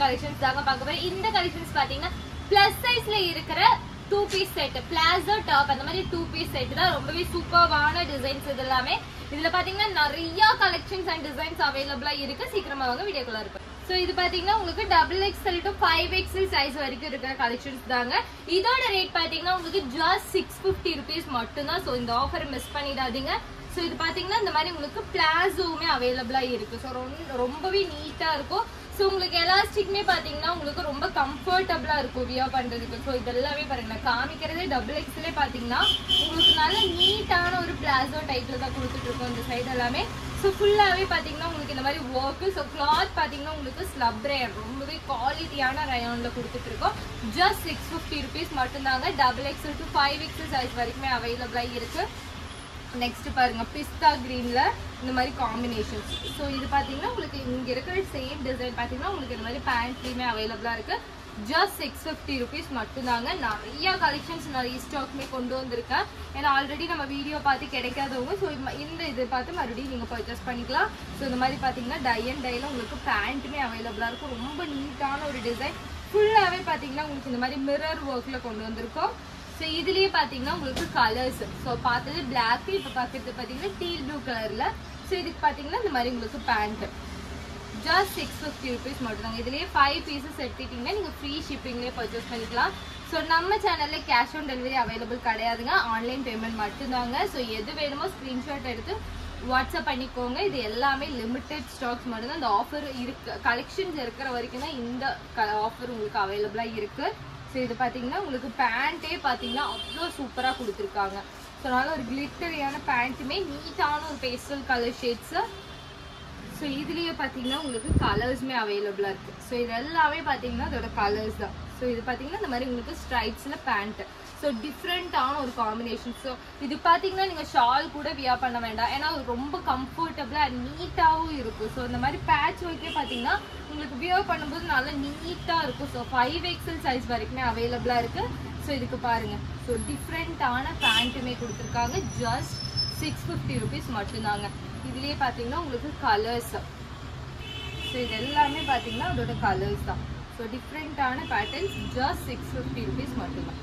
collections தாங்க பார்க்க போறேன் இந்த கலெக்ஷன்ஸ் பாத்தீங்கன்னா பிளஸ் சைஸ்ல இருக்கிற two piece set palazzo top அந்த மாதிரி டூ பீஸ் செட் தான் ரொம்பவே சூப்பர்வான டிசைன்ஸ் இது எல்லாமே இதுல பாத்தீங்கன்னா நிறைய கலெக்ஷன்ஸ் அண்ட் டிசைன்ஸ் அவைலபிளா இருக்கு சீக்கிரமா வாங்க வீடியோக்குள்ள இருக்கு சோ இது பாத்தீங்கன்னா உங்களுக்கு double XL to five XL size வரைக்கும் இருக்கிற கலெக்ஷன்ஸ் தாங்க இதோட ரேட் பாத்தீங்கன்னா உங்களுக்கு ஜஸ்ட் சிக்ஸ் பிப்டி ருபீஸ் மட்டும்தான் சோ இந்த ஆஃபர் மிஸ் பண்ணிடாதீங்க ஸோ இது பாத்தீங்கன்னா இந்த மாதிரி உங்களுக்கு பிளாசோவுமே அவைலபிளா இருக்கு ஸோ ரொம்பவே நீட்டா இருக்கும் ஸோ உங்களுக்கு எலாஸ்டிக்மே பாத்தீங்கன்னா உங்களுக்கு ரொம்ப கம்ஃபர்டபுளா இருக்கும் வியர் பண்றதுக்கு ஸோ இதெல்லாமே பாருங்க நான் காமிக்கிறதே டபுள் எக்ஸ்லே பாத்தீங்கன்னா உங்களுக்கு நல்ல நீட்டான ஒரு பிளாசோ டைப்ல தான் கொடுத்துட்டு இருக்கோம் இந்த சைடு எல்லாமே ஸோ ஃபுல்லாவே பாத்தீங்கன்னா உங்களுக்கு இந்த மாதிரி ஒர்க்கு ஸோ கிளாத் பாத்தீங்கன்னா உங்களுக்கு ஸ்லப் ரேயன் ரொம்பவே குவாலிட்டியான ரயான்ல கொடுத்துட்டு இருக்கோம் ஜஸ்ட் சிக்ஸ் ஃபிஃப்டி ருபீஸ் மட்டும்தாங்க double XL to five XL size வரைக்குமே அவைலபிளா இருக்கு நெக்ஸ்ட் பாருங்க பிஸ்தா கிரீன்ல இந்த மாதிரி காம்பினேஷன்ஸ் ஸோ இது பாத்தீங்கன்னா உங்களுக்கு இங்க இருக்கிற சேம் டிசைன் பாத்தீங்கன்னா உங்களுக்கு இந்த மாதிரி பேண்ட்லயுமே அவைலபிளா இருக்கு ஜஸ்ட் சிக்ஸ் ஃபிஃப்டி ருபீஸ் மட்டும்தாங்க நிறைய கலெக்ஷன்ஸ் நிறைய ஸ்டாக்மே கொண்டு வந்திருக்கேன் ஏன்னா ஆல்ரெடி நம்ம வீடியோ பார்த்து கிடைக்காதவங்க ஸோ இந்த இது பார்த்து மறுபடியும் நீங்க பர்ச்சேஸ் பண்ணிக்கலாம் ஸோ இந்த மாதிரி பாத்தீங்கன்னா டை அண்ட் டைல உங்களுக்கு பேண்ட்டுமே அவைலபிளா இருக்கும் ரொம்ப நீட்டான ஒரு டிசைன் ஃபுல்லாவே பாத்தீங்கன்னா உங்களுக்கு இந்த மாதிரி மிரர் ஒர்க்ல கொண்டு வந்திருக்கோம் ஸோ இதுலயே பாத்தீங்கன்னா உங்களுக்கு கலர்ஸ் ஸோ பார்த்தது பிளாக் இப்போ பார்க்கறது பாத்தீங்கன்னா டீல் ப்ளூ கலர்ல ஸோ இதுக்கு பாத்தீங்கன்னா இந்த மாதிரி உங்களுக்கு pant just six fifty rupees மட்டும்தாங்க இதுலயே ஃபைவ் பீசஸ் எடுத்துட்டீங்கன்னா நீங்க ஃப்ரீ ஷிப்பிங்லேயே பர்ச்சேஸ் பண்ணிக்கலாம் ஸோ நம்ம சேனல்ல கேஷ் ஆன் டெலிவரி அவைலபிள் கிடையாதுங்க ஆன்லைன் பேமெண்ட் மட்டும்தாங்க ஸோ எது வேணுமோ ஸ்க்ரீன்ஷாட் எடுத்து வாட்ஸ்அப் பண்ணிக்கோங்க இது எல்லாமே லிமிடெட் ஸ்டாக்ஸ் மட்டும்தான் இந்த ஆஃபர் இருக்கு கலெக்ஷன்ஸ் இருக்கிற வரைக்கும் தான் இந்த ஆஃபர் உங்களுக்கு அவைலபிளாக இருக்கு ஸோ இது பார்த்தீங்கன்னா உங்களுக்கு பேண்ட்டே பார்த்தீங்கன்னா அவ்வளோ சூப்பராக கொடுத்துருக்காங்க ஸோ அதனால ஒரு கிளிட்டரியான பேண்ட்டுமே நீட்டான ஒரு பேஸ்டல் கலர் ஷேட்ஸு ஸோ இதுலேயே பார்த்தீங்கன்னா உங்களுக்கு கலர்ஸுமே அவைலபிளாக இருக்குது ஸோ இது எல்லாமே பார்த்தீங்கன்னா அதோட கலர்ஸ் தான் ஸோ இது பார்த்தீங்கன்னா இந்த மாதிரி உங்களுக்கு ஸ்ட்ரைப்ஸில் பேண்ட்டு ஸோ டிஃப்ரெண்ட்டான ஒரு காம்பினேஷன் ஸோ இது பார்த்தீங்கன்னா நீங்கள் ஷால் கூட வியர் பண்ண வேண்டாம் ஏன்னா அது ரொம்ப கம்ஃபர்டபுளாக அண்ட் நீட்டாகவும் இருக்கும் ஸோ இந்த மாதிரி பேட்ச் ஒர்க்கே பார்த்தீங்கன்னா உங்களுக்கு வியர் பண்ணும்போது நல்லா நீட்டாக இருக்கும் ஸோ ஃபைவ் எக்ஸல் சைஸ் வரைக்குமே அவைலபிளாக இருக்குது ஸோ இதுக்கு பாருங்கள் ஸோ டிஃப்ரெண்ட்டான பேண்ட்டுமே கொடுத்துருக்காங்க ஜஸ்ட் சிக்ஸ் ஃபிஃப்டி ருபீஸ் மட்டும்தாங்க இதுலேயே பார்த்தீங்கன்னா உங்களுக்கு கலர்ஸ் ஸோ இது எல்லாமே பார்த்தீங்கன்னா அதோட கலர்ஸ் தான் ஸோ டிஃப்ரெண்ட்டான patterns just six fifty rupees மட்டும்தான்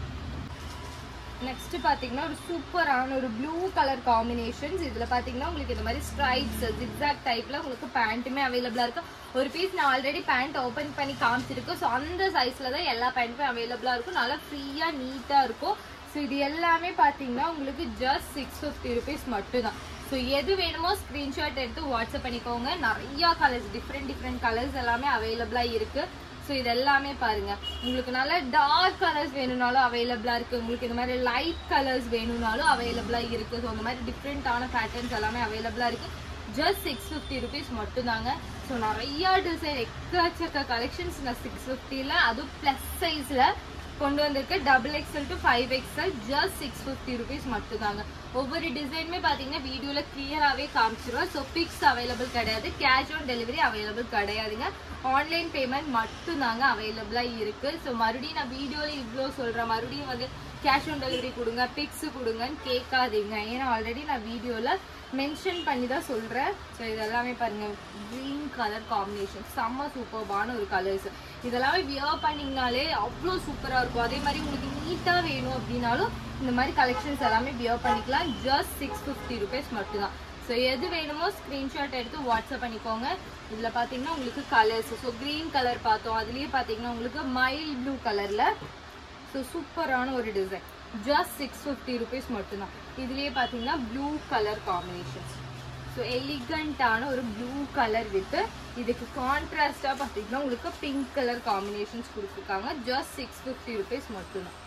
நெக்ஸ்ட் பாத்தீங்கன்னா ஒரு சூப்பரான ஒரு ப்ளூ கலர் காம்பினேஷன்ஸ் இதுல பாத்தீங்கன்னா உங்களுக்கு இந்த மாதிரி ஸ்ட்ரைப்ஸ் ஜிக்ஸாக் டைப்ல உங்களுக்கு பேண்ட்டுமே அவைலபிளா இருக்கு ஒரு பீஸ் நான் ஆல்ரெடி பேண்ட் ஓபன் பண்ணி காமிச்சிருக்கேன் ஸோ அந்த சைஸ்ல தான் எல்லா பேண்ட்டுமே அவைலபிளா இருக்கும் நல்லா ஃப்ரீயா நீட்டா இருக்கும் ஸோ இது எல்லாமே பாத்தீங்கன்னா உங்களுக்கு ஜஸ்ட் சிக்ஸ் ஃபிஃப்டி ருபீஸ் மட்டும்தான் ஸோ எது வேணுமோ ஸ்க்ரீன்ஷாட் எடுத்து வாட்ஸ்அப் பண்ணிக்கோங்க நிறைய கலர்ஸ் டிஃப்ரெண்ட் டிஃப்ரெண்ட் கலர்ஸ் எல்லாமே அவைலபிளா இருக்கு ஸோ இது எல்லாமே பாருங்க உங்களுக்கு நல்ல டார்க் கலர்ஸ் வேணும்னாலும் அவைலபிளா இருக்கு உங்களுக்கு இந்த மாதிரி லைட் கலர்ஸ் வேணும்னாலும் அவைலபிளா இருக்கு ஸோ அந்த மாதிரி டிஃப்ரெண்டான பேட்டர்ன்ஸ் எல்லாமே அவைலபிளா இருக்கு ஜஸ்ட் சிக்ஸ் ஃபிஃப்டி ருபீஸ் மட்டும்தாங்க ஸோ நிறைய டிசைன் எக்கச்சக்க கலெக்ஷன்ஸ் நான் சிக்ஸ் ஃபிஃப்டியில் அதுவும் ப்ளஸ் சைஸில் கொண்டு வந்திருக்கு double XL to five XL just six fifty rupees மட்டும்தாங்க ஒவ்வொரு டிசைனுமே பார்த்தீங்கன்னா வீடியோவில் கிளியராகவே காமிச்சிருவோம் ஸோ பிக்ஸ் அவைலபிள் கிடையாது கேஷ் ஆன் டெலிவரி அவைலபிள் கிடையாதுங்க ஆன்லைன் பேமெண்ட் மட்டும்தாங்க அவைலபிளாக இருக்கு ஸோ மறுபடியும் நான் வீடியோவில் இவ்வளோ சொல்கிறேன் மறுபடியும் வந்து கேஷ் ஆன் டெலிவரி கொடுங்க பிக்ஸ் கொடுங்கன்னு கேட்காதீங்க ஏன்னா ஆல்ரெடி நான் வீடியோவில் மென்ஷன் பண்ணி தான் சொல்கிறேன் ஸோ இதெல்லாமே பாருங்க க்ரீன் கலர் காம்பினேஷன் செம்ம சூப்பர்பான ஒரு கலர்ஸ் இதெல்லாமே வியர் பண்ணிங்கனாலே அவ்வளோ சூப்பராக இருக்கும் அதே மாதிரி உங்களுக்கு நீட்டாக வேணும் அப்படின்னாலும் இந்த மாதிரி கலெக்ஷன்ஸ் எல்லாமே வியர் பண்ணிக்கலாம் ஜஸ்ட் சிக்ஸ் ஃபிஃப்டி ருபீஸ் மட்டும்தான் ஸோ எது வேணுமோ ஸ்க்ரீன்ஷாட் எடுத்து வாட்ஸ்அப் பண்ணிக்கோங்க இதில் பார்த்தீங்கன்னா உங்களுக்கு கலர்ஸ் ஸோ க்ரீன் கலர் பார்த்தோம் அதுலேயே பார்த்தீங்கன்னா உங்களுக்கு மைல் ப்ளூ கலரில் ஸோ சூப்பரான ஒரு design just six fifty rupees மட்டும்தான் இதுலேயே பார்த்தீங்கன்னா ப்ளூ கலர் காம்பினேஷன்ஸ் ஸோ எலிகண்டான ஒரு ப்ளூ கலர் வித் இதுக்கு கான்ட்ராஸ்டாக பார்த்தீங்கன்னா உங்களுக்கு பிங்க் கலர் காம்பினேஷன்ஸ் கொடுத்துருக்காங்க ஜஸ்ட் சிக்ஸ் ஃபிஃப்டி ருபீஸ் மட்டும்தான்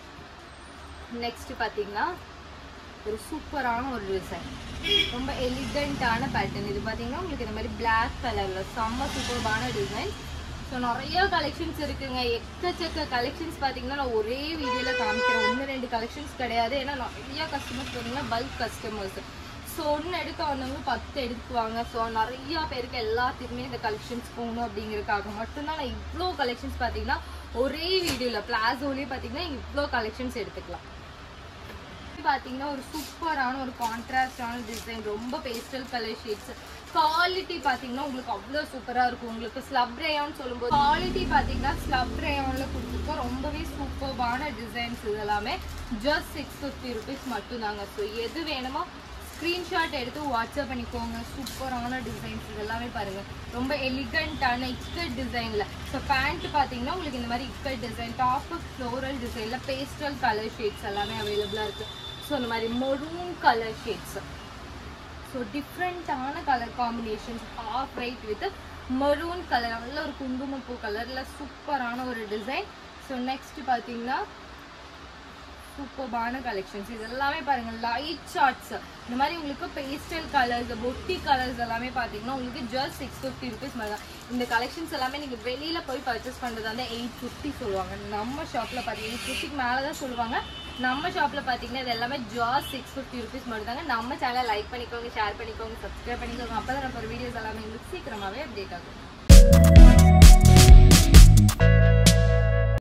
நெக்ஸ்ட் பார்த்தீங்கன்னா ஒரு சூப்பரான ஒரு டிசைன் ரொம்ப எலிகண்டான பேட்டர்ன் இது பார்த்தீங்கன்னா உங்களுக்கு இந்த மாதிரி பிளாக் கலரில் செம்ம சூப்பர்பான டிசைன் ஸோ நிறைய கலெக்ஷன்ஸ் இருக்குங்க எக்கச்சக்க கலெக்ஷன்ஸ் பார்த்தீங்கன்னா நான் ஒரே வீடியோவில் காமிக்கிறேன் ஒன்று ரெண்டு கலெக்ஷன்ஸ் கிடையாது ஏன்னா நிறைய கஸ்டமர்ஸ் பார்த்தீங்கன்னா பல்க் கஸ்டமர்ஸ் ஸோ ஒன்று எடுக்க வந்தவங்க பத்து எடுக்குவாங்க ஸோ நிறைய பேருக்கு எல்லாத்துக்குமே இந்த கலெக்ஷன்ஸ் போகணும் அப்படிங்கிறதுக்காக மட்டும்தான் நான் இவ்வளோ கலெக்ஷன்ஸ் பார்த்தீங்கன்னா ஒரே வீடியோவில் பிளாசோலேயே பார்த்தீங்கன்னா இவ்வளோ கலெக்ஷன்ஸ் எடுத்துக்கலாம் பாத்தீங்கன்னா ஒரு சூப்பரான ஒரு கான்ட்ராஸ்டான டிசைன் ரொம்ப பேஸ்டல் கலர் ஷேட்ஸ் குவாலிட்டி பாத்தீங்கன்னா உங்களுக்கு அவ்வளவு சூப்பரா இருக்கும் உங்களுக்கு ஸ்லப் ரேயான் சொல்லும்போது குவாலிட்டி பாத்தீங்கன்னா ஸ்லப் ரேயான்ல கொடுத்துருக்கோம் ரொம்பவே சூப்பர்பான டிசைன்ஸ் இது எல்லாமே ஜஸ்ட் சிக்ஸ் ஃபிஃப்டி ருபீஸ் மட்டும் தாங்க ஸோ எது வேணுமோ ஸ்க்ரீன்ஷாட் எடுத்து வாட்ஸ்அப் பண்ணிக்கோங்க சூப்பரான டிசைன்ஸ் இதெல்லாமே பாருங்க ரொம்ப எலிகண்டான இக்கட் டிசைன்ல ஸோ பேண்ட் பார்த்தீங்கன்னா உங்களுக்கு இந்த மாதிரி இக்கட் டிசைன் டாப் ஃப்ளோரல் டிசைன்ல பேஸ்டல் கலர் ஷேட்ஸ் எல்லாமே அவைலபிளாக இருக்கு ஸோ இந்த மாதிரி மொரூன் கலர் ஷேட்ஸ் ஸோ டிஃப்ரெண்ட்டான colour combinations half white with maroon colour நல்ல ஒரு குங்குமப்பூ கலரில் சூப்பரான ஒரு டிசைன் ஸோ நெக்ஸ்ட் பார்த்தீங்கன்னா சூப்பர்பான கலெக்ஷன்ஸ் இது எல்லாமே பாருங்க லைட் சார்ட்ஸ் இந்த மாதிரி உங்களுக்கு பேஸ்டல் கலர்ஸ் பொட்டி கலர்ஸ் எல்லாமே பார்த்தீங்கன்னா உங்களுக்கு ஜஸ்ட் சிக்ஸ் ஃபிஃப்டி ருபீஸ் மாதிரி தான் இந்த கலெக்ஷன்ஸ் எல்லாமே நீங்கள் வெளியில் போய் பர்ச்சேஸ் பண்ணுறது வந்து எயிட் ஃபிஃப்டி சொல்லுவாங்க நம்ம ஷாப்பில் பார்த்தீங்கன்னா எயிட் ஃபிஃப்டிக்கு மேலே தான் சொல்லுவாங்க நம்ம ஷாப்பில் பார்த்தீங்கன்னா இது எல்லாமே ஜாஸ் சிக்ஸ் ஃபிஃப்டி ருபீஸ் மட்டும் தாங்க நம்ம சேனலை லைக் பண்ணிக்கோங்க ஷேர் பண்ணிக்கோங்க சப்ஸ்கிரைப் பண்ணிக்கோங்க அப்போ தான் நம்ம வீடியோஸ் எல்லாமே உங்களுக்கு சீக்கிரமாகவே அப்டேட் ஆகும்